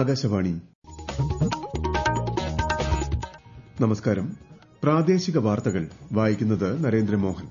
ആകാശവാണി നമസ്കാരം പ്രാദേശിക വാർത്തകൾ വായിക്കുന്നത് നരേന്ദ്രമോഹൻ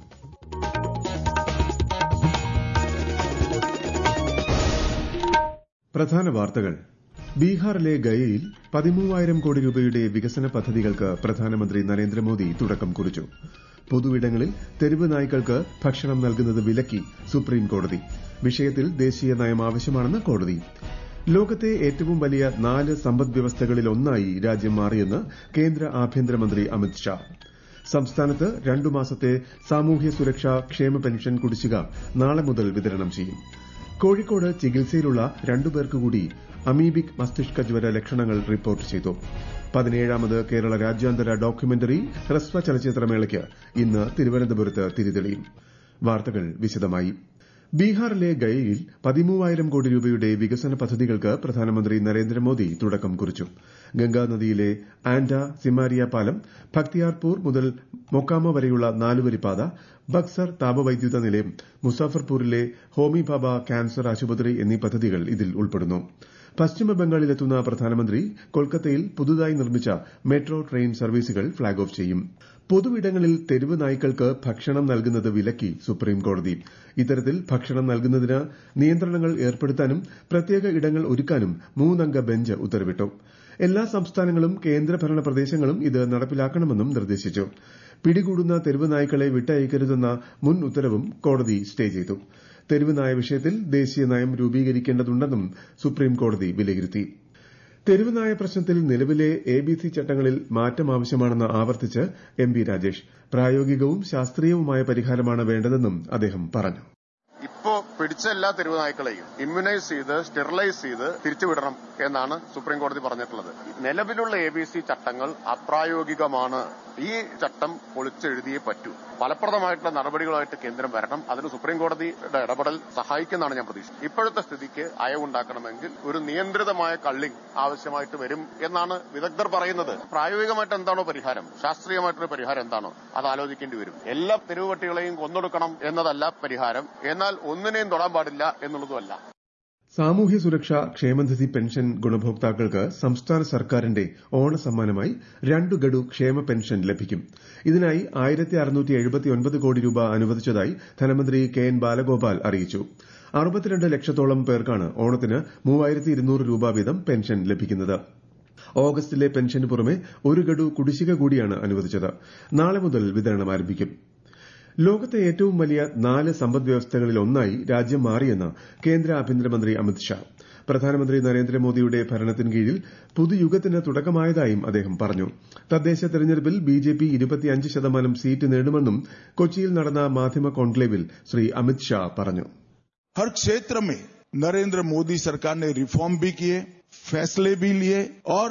പ്രധാന വാർത്തകൾ ബീഹാറിലെ ഗയയിൽ പതിമൂവായിരം കോടി രൂപയുടെ വികസന പദ്ധതികൾക്ക് പ്രധാനമന്ത്രി നരേന്ദ്രമോദി തുടക്കം കുറിച്ചു പൊതുവിടങ്ങളിൽ തെരുവ് നായ്ക്കൾക്ക് ഭക്ഷണം നൽകുന്നത് വിലക്കി സുപ്രീം കോടതി വിഷയത്തിൽ ദേശീയ നയം ആവശ്യമാണെന്ന് കോടതി ലോകത്തെ ഏറ്റവും വലിയ നാല് സമ്പദ് വ്യവസ്ഥകളിലൊന്നായി രാജ്യം മാറിയെന്ന് കേന്ദ്ര ആഭ്യന്തരമന്ത്രി അമിത് ഷാ സംസ്ഥാനത്ത് രണ്ടു മാസത്തെ സാമൂഹ്യ സുരക്ഷാ ക്ഷേമ പെൻഷൻ കുടിശ്ശിക നാളെ മുതൽ വിതരണം ചെയ്യും കോഴിക്കോട് ചികിത്സയിലുള്ള രണ്ടുപേർക്ക് കൂടി അമീബിക് മസ്തിഷ്ക ജ്വര ലക്ഷണങ്ങൾ റിപ്പോർട്ട് ചെയ്തു പതിനേഴാമത് കേരള രാജ്യാന്തര ഡോക്യുമെന്ററി ഹ്രസ്വ ചലച്ചിത്രമേളയ്ക്ക് ഇന്ന് തിരുവനന്തപുരത്ത് തിരിതെളിയും വാർത്തകൾ വിശദമായി ബീഹാറിലെ ഗയയിൽ പതിമൂവായിരം കോടി രൂപയുടെ വികസന പദ്ധതികൾക്ക് പ്രധാനമന്ത്രി നരേന്ദ്രമോദി തുടക്കം കുറിച്ചു ഗംഗാനദിയിലെ ആൻഡ സിമാരിയ പാലം ഭക്തിയാർപൂർ മുതൽ മൊക്കാമ വരെയുള്ള നാലുവരിപ്പാത ബക്സർ താപവൈദ്യുത നിലയം മുസാഫർപൂരിലെ ഹോമി ബാബ ക്യാൻസർ ആശുപത്രി എന്നീ പദ്ധതികൾ ഇതിൽ ഉൾപ്പെടുന്നു പശ്ചിമ ബംഗാളിലെത്തുന്ന പ്രധാനമന്ത്രി കൊൽക്കത്തയിൽ പുതുതായി നിർമ്മിച്ച മെട്രോ ട്രെയിൻ സർവീസുകൾ ഫ്ളാഗ് ഓഫ് ചെയ്യും പൊതുവിടങ്ങളിൽ തെരുവ് നായ്ക്കൾക്ക് ഭക്ഷണം നൽകുന്നത് വിലക്കി സുപ്രീം കോടതി ഇത്തരത്തിൽ ഭക്ഷണം നൽകുന്നതിന് നിയന്ത്രണങ്ങൾ ഏർപ്പെടുത്താനും പ്രത്യേക ഇടങ്ങൾ ഒരുക്കാനും മൂന്നംഗ ബെഞ്ച് ഉത്തരവിട്ടു എല്ലാ സംസ്ഥാനങ്ങളും കേന്ദ്രഭരണ പ്രദേശങ്ങളും ഇത് നടപ്പിലാക്കണമെന്നും നിർദ്ദേശിച്ചു പിടികൂടുന്ന തെരുവ് നായ്ക്കളെ വിട്ടയക്കരുതെന്ന മുൻ ഉത്തരവും കോടതി സ്റ്റേ ചെയ്തു തെരുവ് നായ വിഷയത്തിൽ ദേശീയ നയം രൂപീകരിക്കേണ്ടതുണ്ടെന്നും സുപ്രീം കോടതി വിലയിരുത്തി തെരുവ് നായ പ്രശ്നത്തിൽ നിലവിലെ എ ബി സി ചട്ടങ്ങളിൽ മാറ്റം ആവശ്യമാണെന്ന് ആവർത്തിച്ച് എം ബി രാജേഷ് പ്രായോഗികവും ശാസ്ത്രീയവുമായ പരിഹാരമാണ് വേണ്ടതെന്നും അദ്ദേഹം പറഞ്ഞു ഇപ്പോ പിടിച്ച എല്ലാ തെരുവ് നായ്ക്കളെയും ഇമ്മ്യൂണൈസ് ചെയ്ത് സ്റ്റെറിലൈസ് ചെയ്ത് തിരിച്ചുവിടണം എന്നാണ് സുപ്രീം കോടതി പറഞ്ഞിട്ടുള്ളത് നിലവിലുള്ള എ ബി സി ചട്ടങ്ങൾ അപ്രായോഗികമാണ് ഈ ചട്ടം പൊളിച്ചെഴുതിയേ പറ്റൂ ഫലപ്രദമായിട്ടുള്ള നടപടികളുമായിട്ട് കേന്ദ്രം വരണം അതിന് സുപ്രീം കോടതിയുടെ ഇടപെടൽ സഹായിക്കുന്നതാണ് ഞാൻ പ്രതീക്ഷിക്കുന്നത് ഇപ്പോഴത്തെ സ്ഥിതിക്ക് അയവുണ്ടാക്കണമെങ്കിൽ ഒരു നിയന്ത്രിതമായ കള്ളിങ് ആവശ്യമായിട്ട് വരും എന്നാണ് വിദഗ്ധർ പറയുന്നത് പ്രായോഗികമായിട്ട് എന്താണോ പരിഹാരം ശാസ്ത്രീയമായിട്ടൊരു പരിഹാരം എന്താണോ അത് ആലോചിക്കേണ്ടി വരും എല്ലാ തെരുവ് പട്ടികളെയും കൊന്നൊടുക്കണം എന്നതല്ല പരിഹാരം എന്നാൽ ഒന്നിനെയും തൊടാൻ പാടില്ല എന്നുള്ളതുമല്ല സാമൂഹ്യ സുരക്ഷാ ക്ഷേമനിധി പെൻഷൻ ഗുണഭോക്താക്കൾക്ക് സംസ്ഥാന സർക്കാരിന്റെ ഓണസമ്മാനമായി രണ്ടു ഗഡു ക്ഷേമ പെൻഷൻ ലഭിക്കും ഇതിനായി ആയിരത്തി അറുന്നൂറ്റി എഴുപത്തിയൊൻപത് കോടി രൂപ അനുവദിച്ചതായി ധനമന്ത്രി കെ എൻ ബാലഗോപാൽ അറിയിച്ചു അറുപത്തിരണ്ട് ലക്ഷത്തോളം പേർക്കാണ് ഓണത്തിന് മൂവായിരത്തി ഇരുന്നൂറ് രൂപ വീതം പെൻഷൻ ലഭിക്കുന്നത് ഓഗസ്റ്റിലെ പെൻഷന് പുറമെ ഒരു ഗഡു കുടിശ്ശിക കൂടിയാണ് അനുവദിച്ചത് നാളെ മുതൽ വിതരണം ആരംഭിക്കും ലോകത്തെ ഏറ്റവും വലിയ നാല് സമ്പദ് വ്യവസ്ഥകളിൽ ഒന്നായി രാജ്യം മാറിയെന്ന് കേന്ദ്ര ആഭ്യന്തരമന്ത്രി അമിത് ഷാ പ്രധാനമന്ത്രി നരേന്ദ്രമോദിയുടെ ഭരണത്തിന് കീഴിൽ പുതുയുഗത്തിന് തുടക്കമായതായും അദ്ദേഹം പറഞ്ഞു തദ്ദേശ തെരഞ്ഞെടുപ്പിൽ ബിജെപി ഇരുപത്തിയഞ്ച് ശതമാനം സീറ്റ് നേടുമെന്നും കൊച്ചിയിൽ നടന്ന മാധ്യമ കോൺക്ലേവിൽ ശ്രീ അമിത് ഷാ പറഞ്ഞു हर क्षेत्र में नरेंद्र मोदी सरकार ने रिफॉर्म भी किए फैसले भी लिए और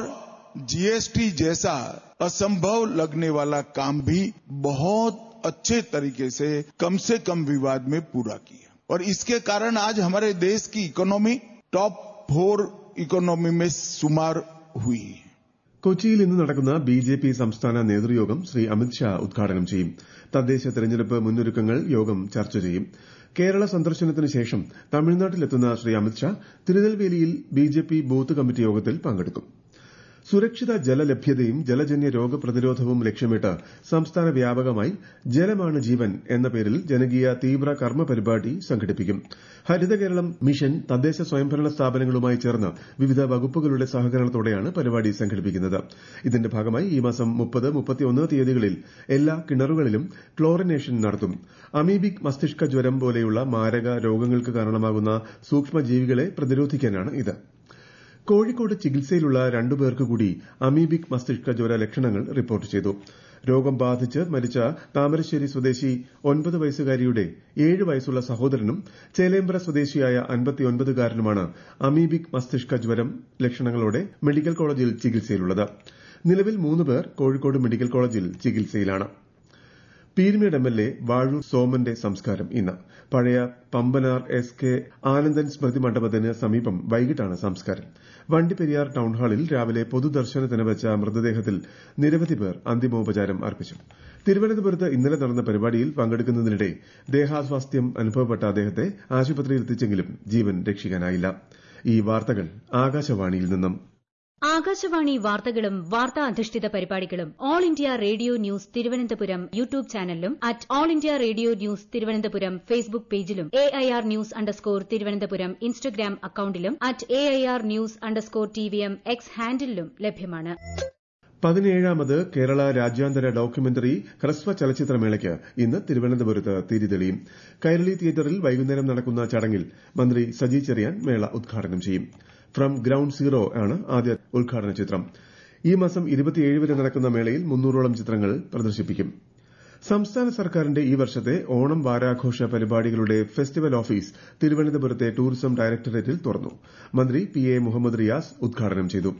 जीएसटी जैसा असंभव लगने वाला काम भी बहुत अच्छे तरीके से कम से कम विवाद में पूरा किया और इसके कारण आज हमारे देश की इकोनॉमी टॉप फोर इकोनॉमी में शुमार हुई है കൊച്ചിയിൽ ഇന്ന് നടക്കുന്ന ബി ജെ പി സംസ്ഥാന നേതൃയോഗം ശ്രീ അമിത് ഷാ ഉദ്ഘാടനം ചെയ്യും തദ്ദേശ തെരഞ്ഞെടുപ്പ് മുന്നൊരുക്കങ്ങൾ യോഗം ചർച്ച ചെയ്യും കേരള സന്ദർശനത്തിന് ശേഷം തമിഴ്നാട്ടിലെത്തുന്ന ശ്രീ അമിത് ഷാ തിരുനെൽവേലിയിൽ B J P booth committee യോഗത്തിൽ പങ്കെടുക്കും സുരക്ഷിത ജലലഭ്യതയും ജലജന്യ രോഗപ്രതിരോധവും ലക്ഷ്യമിട്ട് സംസ്ഥാന വ്യാപകമായി ജലമാണ് ജീവൻ എന്ന പേരിൽ ജനകീയ തീവ്ര കർമ്മ പരിപാടി സംഘടിപ്പിക്കും ഹരിത കേരളം മിഷൻ തദ്ദേശ സ്വയംഭരണ സ്ഥാപനങ്ങളുമായി ചേർന്ന് വിവിധ വകുപ്പുകളുടെ സഹകരണത്തോടെയാണ് പരിപാടി സംഘടിപ്പിക്കുന്നത് ഇതിന്റെ ഭാഗമായി ഈ മാസം മുപ്പത് മുപ്പത്തിയൊന്ന് തീയതികളിൽ എല്ലാ കിണറുകളിലും ക്ലോറിനേഷൻ നടത്തും അമീബിക് മസ്തിഷ്ക ജ്വരം പോലെയുള്ള മാരക രോഗങ്ങൾക്ക് കാരണമാകുന്ന സൂക്ഷ്മജീവികളെ പ്രതിരോധിക്കാനാണ് ഇത് കോഴിക്കോട് ചികിത്സയിലുള്ള രണ്ടുപേർക്ക് കൂടി അമീബിക് മസ്തിഷ്ക ജ്വര ലക്ഷണങ്ങൾ റിപ്പോർട്ട് ചെയ്തു രോഗം ബാധിച്ച് മരിച്ച താമരശ്ശേരി സ്വദേശി ഒൻപത് വയസ്സുകാരിയുടെ ഏഴ് വയസ്സുള്ള സഹോദരനും ചേലേമ്പ്ര സ്വദേശിയായ അൻപത്തിയൊൻപതുകാരനുമാണ് അമീബിക് മസ്തിഷ്ക ജ്വരം ലക്ഷണങ്ങളോടെ മെഡിക്കൽ കോളേജിൽ ചികിത്സയിലുള്ളത് നിലവിൽ മൂന്ന് പേർ കോഴിക്കോട് മെഡിക്കൽ കോളേജിൽ ചികിത്സയിലാണ് Peermade M L A Vazhoor സോമന്റെ സംസ്കാരം ഇന്ന് പഴയ പമ്പനാർ എസ് കെ ആനന്ദൻ സ്മൃതി മണ്ഡപത്തിന് സമീപം വൈകിട്ടാണ് സംസ്കാരം വണ്ടിപ്പെരിയാർ ടൌൺഹാളിൽ രാവിലെ പൊതുദർശനത്തിന് വെച്ച മൃതദേഹത്തിൽ നിരവധി പേർ അന്തിമോപചാരം അർപ്പിച്ചു തിരുവനന്തപുരത്ത് ഇന്നലെ നടന്ന പരിപാടിയിൽ പങ്കെടുക്കുന്നതിനിടെ ദേഹാസ്വാസ്ഥ്യം അനുഭവപ്പെട്ട അദ്ദേഹത്തെ ആശുപത്രിയിൽ എത്തിച്ചെങ്കിലും ജീവൻ രക്ഷിക്കാനായില്ല ഈ വാർത്തകൾ ആകാശവാണിയിൽ നിന്നും ആകാശവാണി വാർത്തകളും വാർത്താ അധിഷ്ഠിത പരിപാടികളും All India Radio news Thiruvananthapuram YouTube ചാനലിലും at All India Radio news Thiruvananthapuram Facebook പേജിലും A I R news underscore Thiruvananthapuram Instagram അക്കൌണ്ടിലും at A I R news underscore T V M X ഹാൻഡിലും ലഭ്യമാണ് പതിനേഴാമത് കേരള രാജ്യാന്തര ഡോക്യുമെന്ററി ഹ്രസ്വ ചലച്ചിത്രമേളയ്ക്ക് ഇന്ന് തിരുവനന്തപുരത്ത് തിരിതെളിയും കൈരളി തിയേറ്ററിൽ വൈകുന്നേരം നടക്കുന്ന ചടങ്ങിൽ മന്ത്രി സജി ചെറിയാൻ മേള ഉദ്ഘാടനം ചെയ്യും ഫ്രം ഗ്രൌണ്ട് സീറോ ആണ് ആദ്യ ഉദ്ഘാടന ചിത്രം ഈ മാസം വരെ നടക്കുന്ന മേളയിൽ മുന്നൂറോളം ചിത്രങ്ങൾ പ്രദർശിപ്പിക്കും സംസ്ഥാന സർക്കാരിന്റെ ഈ വർഷത്തെ ഓണം വാരാഘോഷ പരിപാടികളുടെ ഫെസ്റ്റിവൽ ഓഫീസ് തിരുവനന്തപുരത്തെ ടൂറിസം ഡയറക്ടറേറ്റിൽ തുറന്നു മന്ത്രി പി എ മുഹമ്മദ് റിയാസ് ഉദ്ഘാടനം ചെയ്തു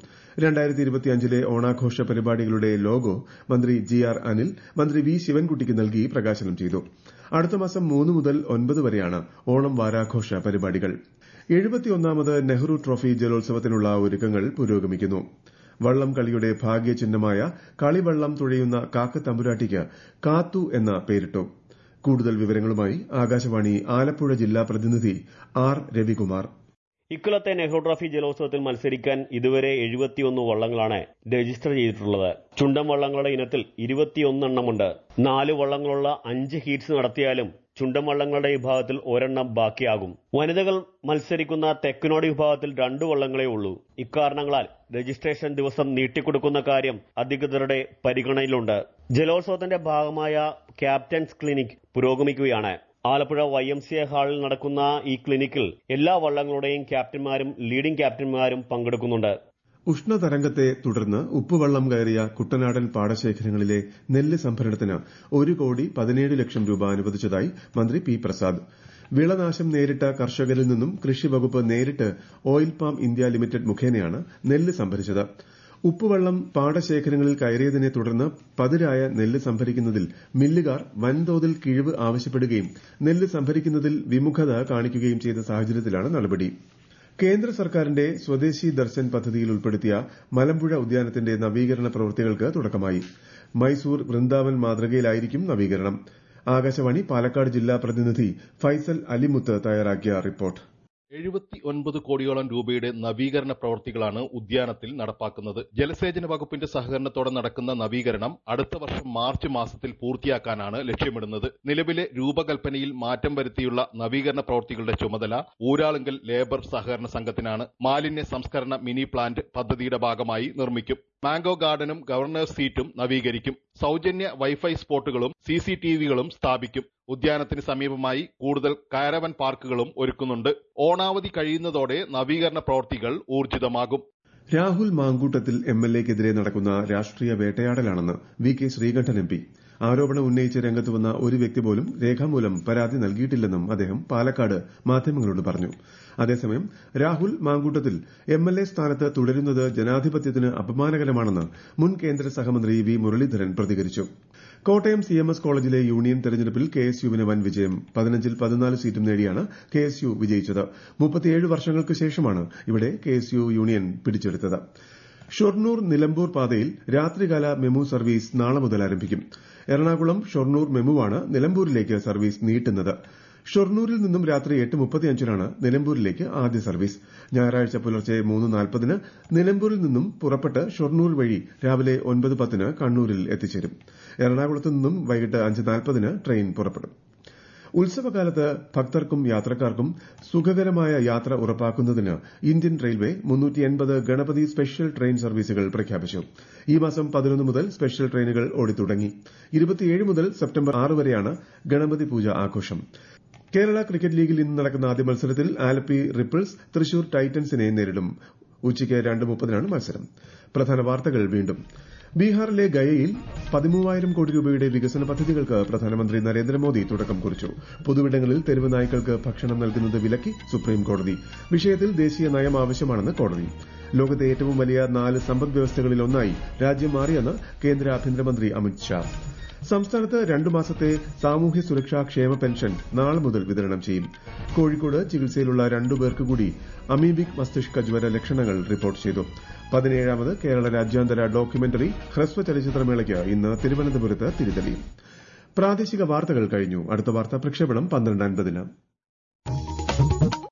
ലെ ഓണാഘോഷ പരിപാടികളുടെ ലോഗോ മന്ത്രി ജി ആർ അനിൽ മന്ത്രി വി ശിവൻകുട്ടിക്ക് നൽകി പ്രകാശനം ചെയ്തു അടുത്ത മാസം മൂന്ന് മുതൽ ഒൻപത് വരെയാണ് ഓണം വാരാഘോഷ പരിപാടികൾ എഴുപത്തിയൊന്നാമത് നെഹ്റു ട്രോഫി ജലോത്സവത്തിനുള്ള ഒരുക്കങ്ങൾ പുരോഗമിക്കുന്നു വള്ളം കളിയുടെ ഭാഗ്യചിഹ്നമായ കളിവള്ളം തുഴയുന്ന കാക്കത്തമ്പുരാട്ടിക്ക് കാത്തു എന്ന പേരിട്ടു കൂടുതൽ വിവരങ്ങളുമായി ആകാശവാണി ആലപ്പുഴ ജില്ലാ പ്രതിനിധി ആർ രവികുമാർ ഇക്കൊല്ലത്തെ നെഹ്റു ട്രോഫി ജലോത്സവത്തിൽ മത്സരിക്കാൻ ഇതുവരെ എഴുപത്തിയൊന്ന് വള്ളങ്ങളാണ് രജിസ്റ്റർ ചെയ്തിട്ടുള്ളത് ചുണ്ടൻ വള്ളങ്ങളുടെ ഇനത്തിൽ ഇരുപത്തിയൊന്നെണ്ണമുണ്ട് നാല് വള്ളങ്ങളുള്ള അഞ്ച് ഹീറ്റ്സ് നടത്തിയാലും ചുണ്ടൻ വള്ളങ്ങളുടെ വിഭാഗത്തിൽ ഒരെണ്ണം ബാക്കിയാകും വനിതകൾ മത്സരിക്കുന്ന തെക്കിനോട് വിഭാഗത്തിൽ രണ്ടു വള്ളങ്ങളേ ഉള്ളൂ ഇക്കാരണങ്ങളാൽ രജിസ്ട്രേഷൻ ദിവസം നീട്ടിക്കൊടുക്കുന്ന കാര്യം അധികൃതരുടെ പരിഗണനയിലുണ്ട് ജലോത്സവത്തിന്റെ ഭാഗമായ ക്യാപ്റ്റൻസ് ക്ലിനിക് പുരോഗമിക്കുകയാണ് Alappuzha Y M C A ഹാളിൽ നടക്കുന്ന ഈ ക്ലിനിക്കിൽ എല്ലാ വള്ളങ്ങളുടെയും ക്യാപ്റ്റന്മാരും ലീഡിംഗ് ക്യാപ്റ്റന്മാരും പങ്കെടുക്കുന്നുണ്ട് ഉഷ്ണതരംഗത്തെ തുടർന്ന് ഉപ്പുവെള്ളം കയറിയ കുട്ടനാടൻ പാടശേഖരങ്ങളിലെ നെല്ല് സംഭരണത്തിന് ഒരു കോടി പതിനേഴ് ലക്ഷം രൂപ അനുവദിച്ചതായി മന്ത്രി പി പ്രസാദ് വിളനാശം നേരിട്ട കർഷകരിൽ നിന്നും കൃഷിവകുപ്പ് നേരിട്ട് ഓയിൽ പാം ഇന്ത്യ ലിമിറ്റഡ് മുഖേനയാണ് നെല്ല് സംഭരിച്ചത് ഉപ്പുവെള്ളം പാടശേഖരങ്ങളിൽ കയറിയതിനെ തുടർന്ന് പതിരായ നെല്ല് സംഭരിക്കുന്നതിൽ മില്ലുകാർ വൻതോതിൽ കിഴിവ് ആവശ്യപ്പെടുകയും നെല്ല് സംഭരിക്കുന്നതിൽ വിമുഖത കാണിക്കുകയും ചെയ്ത സാഹചര്യത്തിലാണ് നടപടി കേന്ദ്ര സർക്കാരിന്റെ സ്വദേശി ദർശൻ പദ്ധതിയിൽ ഉൾപ്പെടുത്തിയ മലമ്പുഴ ഉദ്യാനത്തിന്റെ നവീകരണ പ്രവൃത്തികൾക്ക് തുടക്കമായി മൈസൂർ വൃന്ദാവൻ മാതൃകയിലായിരിക്കും നവീകരണം ആകാശവാണി പാലക്കാട് ജില്ലാ പ്രതിനിധി ഫൈസൽ അലിമുത്ത് തയ്യാറാക്കിയ റിപ്പോർട്ട് എഴുപത്തി ഒൻപത് കോടിയോളം രൂപയുടെ നവീകരണ പ്രവൃത്തികളാണ് ഉദ്യാനത്തിൽ നടപ്പാക്കുന്നത് ജലസേചന വകുപ്പിന്റെ സഹകരണത്തോടെ നടക്കുന്ന നവീകരണം അടുത്ത വർഷം മാർച്ച് മാസത്തിൽ പൂർത്തിയാക്കാനാണ് ലക്ഷ്യമിടുന്നത് നിലവിലെ രൂപകൽപ്പനയിൽ മാറ്റം വരുത്തിയുള്ള നവീകരണ പ്രവൃത്തികളുടെ ചുമതല ഊരാളുങ്കൽ ലേബർ സഹകരണ സംഘത്തിനാണ് മാലിന്യ സംസ്കരണ മിനി പ്ലാന്റ് പദ്ധതിയുടെ ഭാഗമായി നിർമ്മിക്കും മാംഗോ ഗാർഡനും ഗവർണേഴ്സ് സീറ്റും നവീകരിക്കും സൌജന്യ വൈഫൈ സ്പോട്ടുകളും സി സി ടി വികളും സ്ഥാപിക്കും ഉദ്യാനത്തിന് സമീപമായി കൂടുതൽ കാരവൻ പാർക്കുകളും ഒരുക്കുന്നുണ്ട് ഓണാവധി കഴിയുന്നതോടെ നവീകരണ പ്രവൃത്തികൾ ഊർജിതമാകും രാഹുൽ മാങ്കൂട്ടത്തിൽ എംഎൽഎക്കെതിരെ നടക്കുന്ന രാഷ്ട്രീയ വേട്ടയാടലാണെന്ന് V K Sreekandan M P ആരോപണം ഉന്നയിച്ച് രംഗത്ത് വന്ന ഒരു വ്യക്തി പോലും രേഖാമൂലം പരാതി നൽകിയിട്ടില്ലെന്നും അദ്ദേഹം പാലക്കാട് മാധ്യമങ്ങളോട് പറഞ്ഞു അതേസമയം രാഹുൽ മാങ്കൂട്ടത്തിൽ എംഎൽഎ സ്ഥാനത്ത് തുടരുന്നത് ജനാധിപത്യത്തിന് അപമാനകരമാണെന്ന് മുൻ കേന്ദ്ര സഹമന്ത്രി വി മുരളീധരൻ പ്രതികരിച്ചു കോട്ടയം സി എം എസ് കോളേജിലെ യൂണിയൻ തെരഞ്ഞെടുപ്പിൽ കെ എസ് യുവിന് വൻ വിജയം പതിനഞ്ചിൽ പതിനാല് സീറ്റും നേടിയാണ് കെ എസ് യു വിജയിച്ചത് മുപ്പത്തിയേഴ് വർഷങ്ങൾക്ക് ശേഷമാണ് ഇവിടെ കെ എസ് യു യൂണിയൻ പിടിച്ചെടുത്തത് ഷൊർണൂർ നിലമ്പൂർ പാതയിൽ രാത്രികാല മെമു സർവീസ് നാളെ മുതൽ ആരംഭിക്കും എറണാകുളം ഷൊർണൂർ മെമുവാണ് നിലമ്പൂരിലേക്ക് സർവീസ് നീട്ടുന്നത് ഷൊർണൂരിൽ നിന്നും രാത്രി എട്ട് മുപ്പത്തിയഞ്ചിനാണ് നിലമ്പൂരിലേക്ക് ആദ്യ സർവീസ് ഞായറാഴ്ച പുലർച്ചെ മൂന്ന് നാൽപ്പതിന് നിലമ്പൂരിൽ നിന്നും പുറപ്പെട്ട് ഷൊർണൂർ വഴി രാവിലെ ഒൻപത് പത്തിന് കണ്ണൂരിൽ എത്തിച്ചേരും എറണാകുളത്ത് നിന്നും വൈകിട്ട് അഞ്ച് നാൽപ്പതിന് ട്രെയിൻ പുറപ്പെടും ഉത്സവകാലത്ത് ഭക്തർക്കും യാത്രക്കാർക്കും സുഖകരമായ യാത്ര ഉറപ്പാക്കുന്നതിന് Indian railway Ganapati special train സർവീസുകൾ പ്രഖ്യാപിച്ചു ഈ മാസം പതിനൊന്ന് മുതൽ സ്പെഷ്യൽ ട്രെയിനുകൾ ഓടിത്തുടങ്ങി ഇരുപത്തിയേഴ് മുതൽ സെപ്റ്റംബർ ആറ് വരെയാണ് ഗണപതി പൂജ ആഘോഷം കേരള ക്രിക്കറ്റ് ലീഗിൽ ഇന്ന് നടക്കുന്ന ആദ്യ മത്സരത്തിൽ ആലപ്പി റിപ്പിൾസ് തൃശൂർ ടൈറ്റൻസിനെ നേരിടും ഉച്ചയ്ക്ക് രണ്ട് മുപ്പതിനാണ് മത്സരം പ്രധാന വാർത്തകൾ വീണ്ടും ബീഹാറിലെ ഗയയിൽ പതിമൂവായിരം കോടി രൂപയുടെ വികസന പദ്ധതികൾക്ക് പ്രധാനമന്ത്രി നരേന്ദ്രമോദി തുടക്കം കുറിച്ചു പൊതുവിടങ്ങളിൽ തെരുവ് നായ്ക്കൾക്ക് ഭക്ഷണം നൽകുന്നത് വിലക്കി സുപ്രീം കോടതി വിഷയത്തിൽ ദേശീയ നയം ആവശ്യമാണെന്ന് കോടതി ലോകത്തെ ഏറ്റവും വലിയ നാല് സമ്പദ് വ്യവസ്ഥകളിൽ ഒന്നായി രാജ്യം മാറിയെന്ന് കേന്ദ്ര ആഭ്യന്തരമന്ത്രി അമിത് ഷാ സംസ്ഥാനത്ത് രണ്ടു മാസത്തെ സാമൂഹ്യ സുരക്ഷാ ക്ഷേമ പെൻഷൻ നാളെ മുതൽ വിതരണം ചെയ്യും കോഴിക്കോട് ചികിത്സയിലുള്ള രണ്ടു പേർക്ക് കൂടി അമീബിക് മസ്തിഷ്ക ജ്വര ലക്ഷണങ്ങൾ റിപ്പോർട്ട് ചെയ്തു പതിനേഴാമത് കേരള രാജ്യാന്തര ഡോക്യുമെന്ററി ഹ്രസ്വ ചലച്ചിത്രമേളയ്ക്ക് ഇന്ന് തിരുവനന്തപുരത്ത് തിരിതെളിയും പ്രാദേശിക വാർത്തകൾ കഴിഞ്ഞു അടുത്ത വാർത്താ പ്രക്ഷേപണം പന്ത്രണ്ട് അൻപതിന്